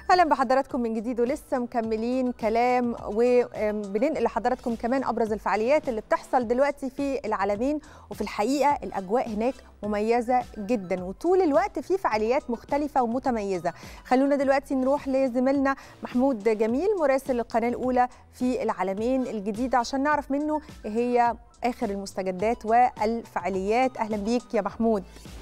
اهلا بحضراتكم من جديد ولسه مكملين كلام وبننقل لحضراتكم كمان ابرز الفعاليات اللي بتحصل دلوقتي في العالمين وفي الحقيقه الاجواء هناك مميزه جدا وطول الوقت في فعاليات مختلفه ومتميزه خلونا دلوقتي نروح لزميلنا محمود جميل مراسل القناه الاولى في العالمين الجديده عشان نعرف منه ايه هي اخر المستجدات والفعاليات اهلا بيك يا محمود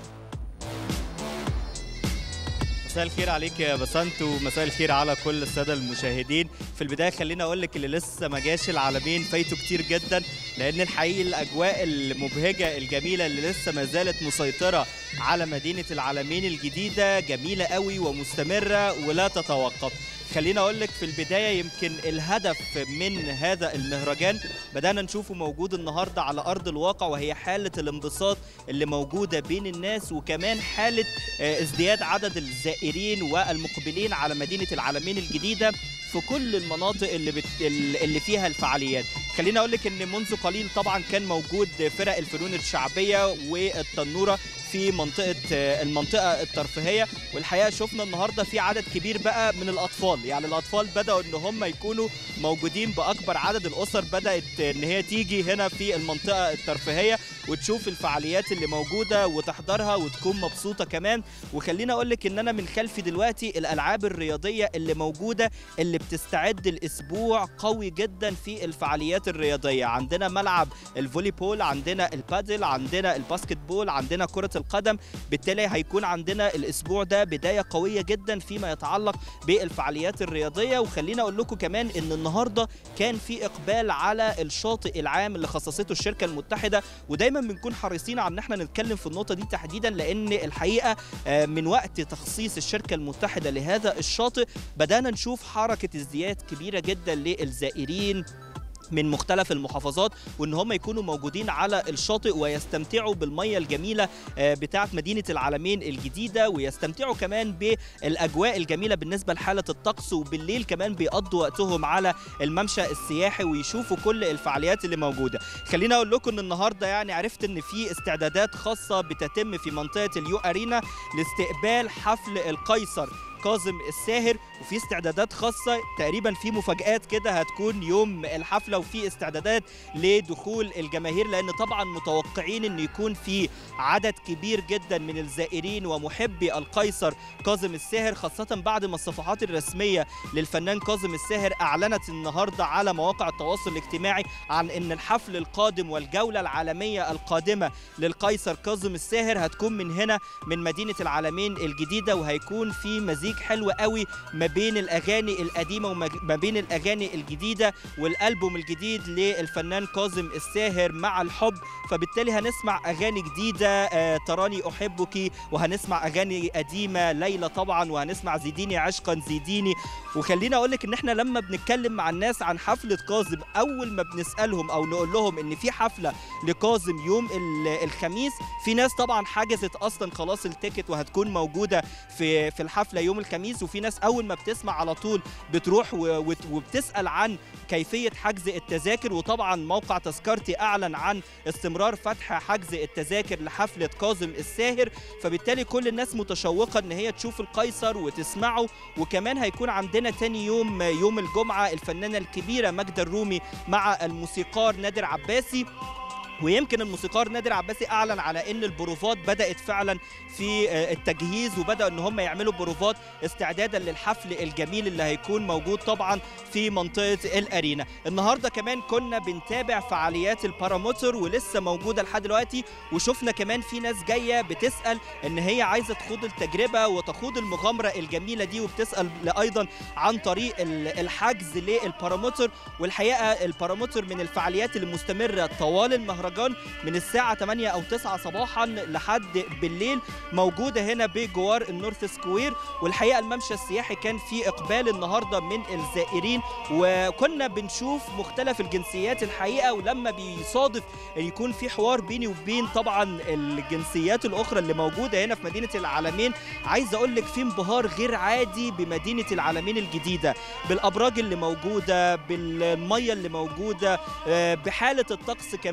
مساء الخير عليك يا بسنت ومساء الخير على كل الساده المشاهدين في البدايه خليني اقول لك اللي لسه ما جاش العالمين فايته كتير جدا لان الحقيقه الاجواء المبهجه الجميله اللي لسه ما زالت مسيطره على مدينه العالمين الجديده جميله قوي ومستمره ولا تتوقف خليني اقول لك في البدايه يمكن الهدف من هذا المهرجان بدانا نشوفه موجود النهارده على ارض الواقع وهي حاله الانبساط اللي موجوده بين الناس وكمان حاله ازدياد عدد الزائرين والمقبلين على مدينه العالمين الجديده في كل المناطق اللي بت... اللي فيها الفعاليات خليني اقول لك ان منذ قليل طبعا كان موجود فرق الفنون الشعبيه والتنوره في منطقه المنطقه الترفيهيه والحقيقه شفنا النهارده في عدد كبير بقى من الاطفال يعني الاطفال بداوا ان هم يكونوا موجودين باكبر عدد الاسر بدات ان هي تيجي هنا في المنطقه الترفيهيه وتشوف الفعاليات اللي موجوده وتحضرها وتكون مبسوطه كمان وخليني اقول لك ان انا من خلفي دلوقتي الالعاب الرياضيه اللي موجوده اللي بتستعد الاسبوع قوي جدا في الفعاليات الرياضيه عندنا ملعب الفولي بول عندنا البادل عندنا الباسكت بول عندنا كره القدم بالتالي هيكون عندنا الاسبوع ده بدايه قويه جدا فيما يتعلق بالفعاليات الرياضيه وخلينا اقول لكم كمان ان النهارده كان في اقبال على الشاطئ العام اللي خصصته الشركه المتحده ودايما بنكون حريصين على ان احنا نتكلم في النقطه دي تحديدا لان الحقيقه من وقت تخصيص الشركه المتحده لهذا الشاطئ بدانا نشوف حركه ازدياد كبيره جدا للزائرين من مختلف المحافظات وان هم يكونوا موجودين على الشاطئ ويستمتعوا بالميه الجميله بتاعه مدينه العالمين الجديده ويستمتعوا كمان بالاجواء الجميله بالنسبه لحاله الطقس وبالليل كمان بيقضوا وقتهم على الممشى السياحي ويشوفوا كل الفعاليات اللي موجوده خلينا اقول لكم ان النهارده يعني عرفت ان في استعدادات خاصه بتتم في منطقه اليو ارينا لاستقبال حفل القيصر كاظم الساهر وفي استعدادات خاصه تقريبا في مفاجات كده هتكون يوم الحفله وفي استعدادات لدخول الجماهير لان طبعا متوقعين ان يكون في عدد كبير جدا من الزائرين ومحبي القيصر كاظم الساهر خاصه بعد ما الصفحات الرسميه للفنان كاظم الساهر اعلنت النهارده على مواقع التواصل الاجتماعي عن ان الحفل القادم والجوله العالميه القادمه للقيصر كاظم الساهر هتكون من هنا من مدينه العالمين الجديده وهيكون في مزيج حلو قوي ما بين الاغاني القديمه وما بين الاغاني الجديده والالبوم الجديد للفنان كاظم الساهر مع الحب فبالتالي هنسمع اغاني جديده آه تراني احبك وهنسمع اغاني قديمه ليلى طبعا وهنسمع زيديني عشقا زيديني وخلينا اقول لك ان احنا لما بنتكلم مع الناس عن حفله كاظم اول ما بنسالهم او نقول لهم ان في حفله لكاظم يوم الخميس في ناس طبعا حجزت اصلا خلاص التيكت وهتكون موجوده في في الحفله يوم الخميس وفي ناس اول ما بتسمع على طول بتروح وبتسال عن كيفيه حجز التذاكر وطبعا موقع تذكرتي اعلن عن استمرار فتح حجز التذاكر لحفله كاظم الساهر فبالتالي كل الناس متشوقه ان هي تشوف القيصر وتسمعه وكمان هيكون عندنا تاني يوم يوم الجمعه الفنانه الكبيره ماجده الرومي مع الموسيقار نادر عباسي ويمكن الموسيقار نادر عباسي اعلن على ان البروفات بدات فعلا في التجهيز وبداوا ان هم يعملوا بروفات استعدادا للحفل الجميل اللي هيكون موجود طبعا في منطقه الارينا النهارده كمان كنا بنتابع فعاليات الباراموتر ولسه موجوده لحد دلوقتي وشفنا كمان في ناس جايه بتسال ان هي عايزه تخوض التجربه وتخوض المغامره الجميله دي وبتسال ايضا عن طريق الحجز للباراموتر والحقيقه الباراموتر من الفعاليات اللي مستمره طوال المهرجان المهرجان من الساعة 8 أو 9 صباحا لحد بالليل موجودة هنا بجوار النورث سكوير والحقيقة الممشى السياحي كان فيه إقبال النهاردة من الزائرين وكنا بنشوف مختلف الجنسيات الحقيقة ولما بيصادف يكون في حوار بيني وبين طبعا الجنسيات الأخرى اللي موجودة هنا في مدينة العالمين عايز أقول لك في انبهار غير عادي بمدينة العالمين الجديدة بالأبراج اللي موجودة بالمية اللي موجودة بحالة الطقس كمان اللي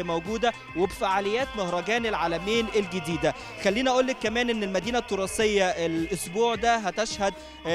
موجوده وبفعاليات مهرجان العالمين الجديده خلينا اقول لك كمان ان المدينه التراثيه الاسبوع ده هتشهد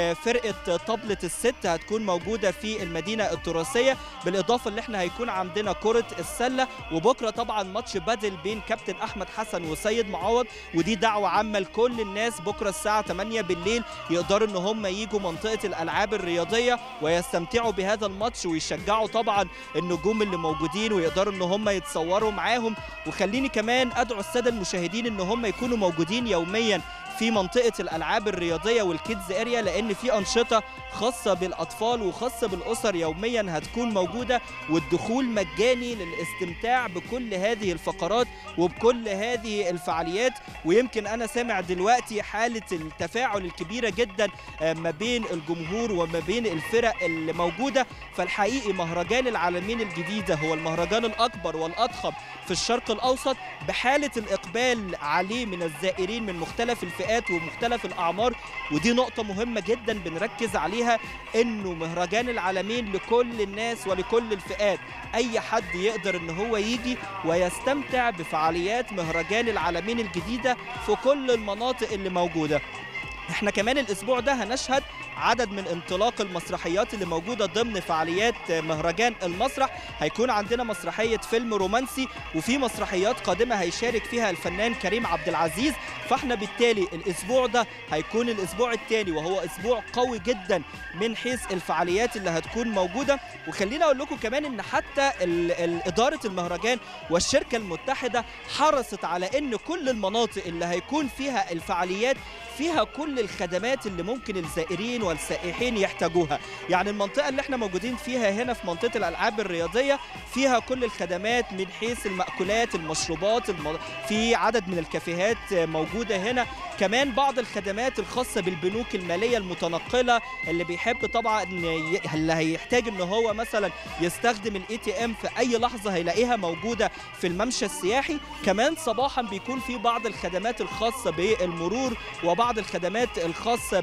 فرقه طبله الست هتكون موجوده في المدينه التراثيه بالاضافه اللي احنا هيكون عندنا كره السله وبكره طبعا ماتش بدل بين كابتن احمد حسن وسيد معوض ودي دعوه عامه لكل الناس بكره الساعه 8 بالليل يقدروا ان هم يجوا منطقه الالعاب الرياضيه ويستمتعوا بهذا الماتش ويشجعوا طبعا النجوم اللي موجودين ويقدروا ان هم يتصوروا معاهم وخليني كمان ادعو الساده المشاهدين ان هم يكونوا موجودين يوميا في منطقه الالعاب الرياضيه والكيدز اريا لان في انشطه خاصه بالاطفال وخاصه بالاسر يوميا هتكون موجوده والدخول مجاني للاستمتاع بكل هذه الفقرات وبكل هذه الفعاليات ويمكن انا سامع دلوقتي حاله التفاعل الكبيره جدا ما بين الجمهور وما بين الفرق اللي موجوده فالحقيقي مهرجان العالمين الجديده هو المهرجان الاكبر والاضخم في الشرق الاوسط بحاله الاقبال عليه من الزائرين من مختلف الفئات ومختلف الاعمار ودي نقطه مهمه جدا بنركز عليها انه مهرجان العالمين لكل الناس ولكل الفئات اي حد يقدر ان هو يجي ويستمتع بفعاليات مهرجان العالمين الجديده في كل المناطق اللي موجوده احنا كمان الاسبوع ده هنشهد عدد من انطلاق المسرحيات اللي موجوده ضمن فعاليات مهرجان المسرح هيكون عندنا مسرحيه فيلم رومانسي وفي مسرحيات قادمه هيشارك فيها الفنان كريم عبد العزيز فاحنا بالتالي الاسبوع ده هيكون الاسبوع الثاني وهو اسبوع قوي جدا من حيث الفعاليات اللي هتكون موجوده وخلينا اقول لكم كمان ان حتى اداره المهرجان والشركه المتحده حرصت على ان كل المناطق اللي هيكون فيها الفعاليات فيها كل الخدمات اللي ممكن الزائرين والسائحين يحتاجوها يعني المنطقة اللي احنا موجودين فيها هنا في منطقة الألعاب الرياضية فيها كل الخدمات من حيث المأكولات المشروبات الم... في عدد من الكافيهات موجودة هنا كمان بعض الخدمات الخاصة بالبنوك المالية المتنقلة اللي بيحب طبعا اللي هيحتاج ان هو مثلا يستخدم الاي تي ام في اي لحظة هيلاقيها موجودة في الممشى السياحي كمان صباحا بيكون في بعض الخدمات الخاصة بالمرور وبعض الخدمات الخاصة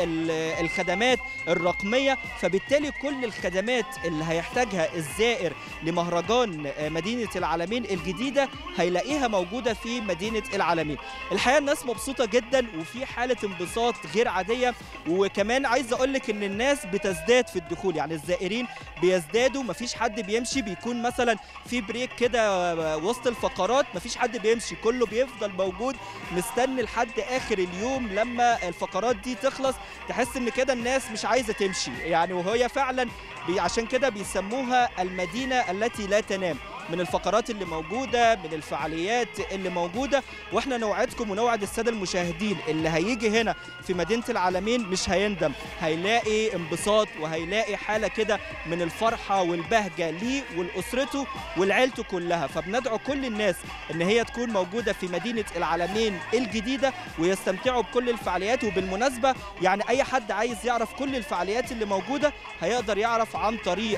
بالخدمات الرقمية فبالتالي كل الخدمات اللي هيحتاجها الزائر لمهرجان مدينة العالمين الجديدة هيلاقيها موجودة في مدينة العالمين الحقيقة الناس مبسوطة جدا وفي حالة انبساط غير عادية وكمان عايز اقول لك ان الناس بتزداد في الدخول يعني الزائرين بيزدادوا مفيش حد بيمشي بيكون مثلا في بريك كده وسط الفقرات مفيش حد بيمشي كله بيفضل موجود مستني لحد اخر اليوم لما الفقرات دي تخلص تحس ان كده الناس مش عايزه تمشي يعني وهي فعلا بي عشان كده بيسموها المدينه التي لا تنام من الفقرات اللي موجوده من الفعاليات اللي موجوده واحنا نوعدكم ونوعد الساده المشاهدين اللي هيجي هنا في مدينه العالمين مش هيندم هيلاقي انبساط وهيلاقي حاله كده من الفرحه والبهجه ليه ولاسرته ولعيلته كلها فبندعو كل الناس ان هي تكون موجوده في مدينه العالمين الجديده ويستمتعوا بكل الفعاليات وبالمناسبه يعني اي حد عايز يعرف كل الفعاليات اللي موجوده هيقدر يعرف عن طريق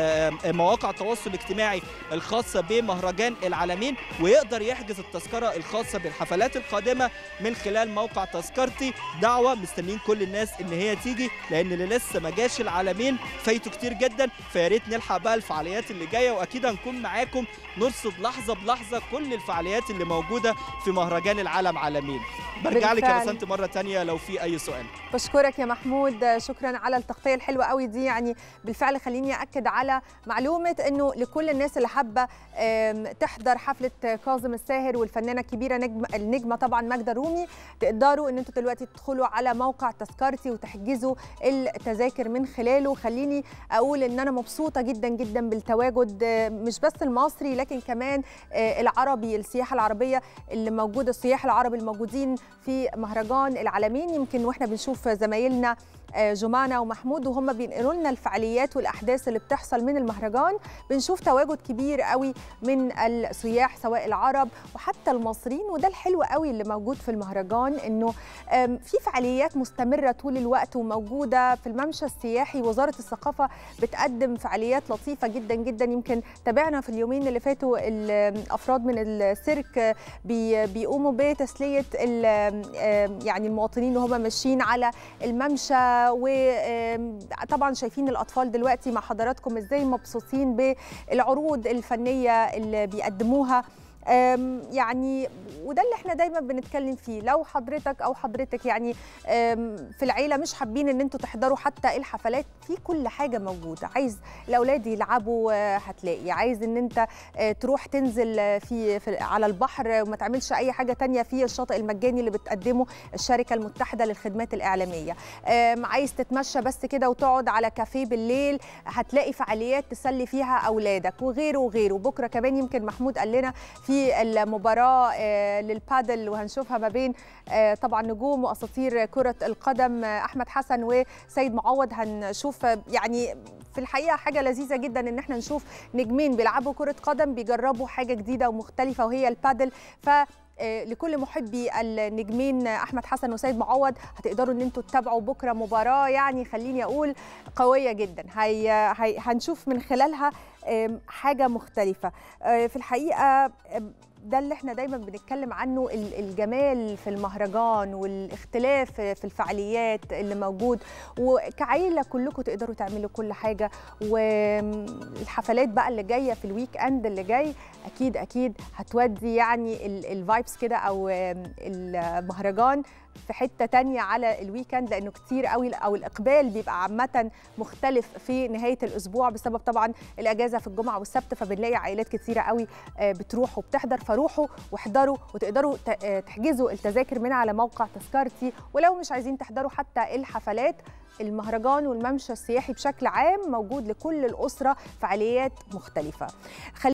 مواقع التواصل الاجتماعي الخاصه بمهرجان العالمين ويقدر يحجز التذكره الخاصه بالحفلات القادمه من خلال موقع تذكرتي دعوه مستنيين كل الناس ان هي تيجي لان اللي لسه ما جاش العالمين فايته كتير جدا فيا ريت نلحق بقى الفعاليات اللي جايه واكيد هنكون معاكم نرصد لحظه بلحظه كل الفعاليات اللي موجوده في مهرجان العالم عالمين برجع لك يا بسنت مره تانية لو في اي سؤال بشكرك يا محمود شكرا على التغطيه الحلوه قوي دي يعني بالفعل خليني اكد على معلومه انه لكل الناس اللي حابه تحضر حفله كاظم الساهر والفنانه الكبيره نجم النجمه طبعا ماجده رومي تقدروا ان انتوا دلوقتي تدخلوا على موقع تذكرتي وتحجزوا التذاكر من خلاله خليني اقول ان انا مبسوطه جدا جدا بالتواجد مش بس المصري لكن كمان العربي السياحه العربيه اللي موجوده السياح العرب الموجودين في مهرجان العالمين يمكن واحنا بنشوف زمايلنا جمانة ومحمود وهم بينقلوا لنا الفعاليات والاحداث اللي بتحصل من المهرجان بنشوف تواجد كبير قوي من السياح سواء العرب وحتى المصريين وده الحلو قوي اللي موجود في المهرجان انه في فعاليات مستمره طول الوقت وموجوده في الممشى السياحي وزاره الثقافه بتقدم فعاليات لطيفه جدا جدا يمكن تابعنا في اليومين اللي فاتوا الافراد من السيرك بيقوموا بتسليه يعني المواطنين وهم ماشيين على الممشى وطبعا شايفين الاطفال دلوقتي مع حضراتكم ازاي مبسوطين بالعروض الفنيه اللي بيقدموها أم، يعني وده اللي احنا دايما بنتكلم فيه لو حضرتك او حضرتك يعني أم، في العيله مش حابين ان انتوا تحضروا حتى الحفلات في كل حاجه موجوده عايز الاولاد يلعبوا آه، هتلاقي عايز ان انت آه، تروح تنزل آه، في, في على البحر وما تعملش اي حاجه تانية في الشاطئ المجاني اللي بتقدمه الشركه المتحده للخدمات الاعلاميه أم، عايز تتمشى بس كده وتقعد على كافيه بالليل هتلاقي فعاليات تسلي فيها اولادك وغيره وغيره بكره كمان يمكن محمود قال لنا في المباراه آه، للبادل وهنشوفها ما بين آه، طبعا نجوم واساطير كره القدم آه، احمد حسن وسيد معوض هنشوف آه، يعني في الحقيقه حاجه لذيذه جدا ان احنا نشوف نجمين بيلعبوا كره قدم بيجربوا حاجه جديده ومختلفه وهي البادل ف آه، لكل محبي النجمين احمد حسن وسيد معوض هتقدروا ان انتوا تتابعوا بكره مباراه يعني خليني اقول قويه جدا هي هي هنشوف من خلالها آم، حاجه مختلفه آه، في الحقيقه آم، ده اللي احنا دايما بنتكلم عنه ال- الجمال في المهرجان والاختلاف في الفعاليات اللي موجود وكعيله كلكم تقدروا تعملوا كل حاجه والحفلات بقى اللي جايه في الويك اند اللي جاي اكيد اكيد هتودي يعني الفايبس كده او آم، المهرجان في حته تانية على الويكند لانه كتير قوي او الاقبال بيبقى عامه مختلف في نهايه الاسبوع بسبب طبعا الاجازه في الجمعه والسبت فبنلاقي عائلات كتيره قوي آه، بتروح وبتحضر فروحوا واحضروا وتقدروا ت- آه، تحجزوا التذاكر من على موقع تذكرتي ولو مش عايزين تحضروا حتى الحفلات المهرجان والممشى السياحي بشكل عام موجود لكل الاسره فعاليات مختلفه خلي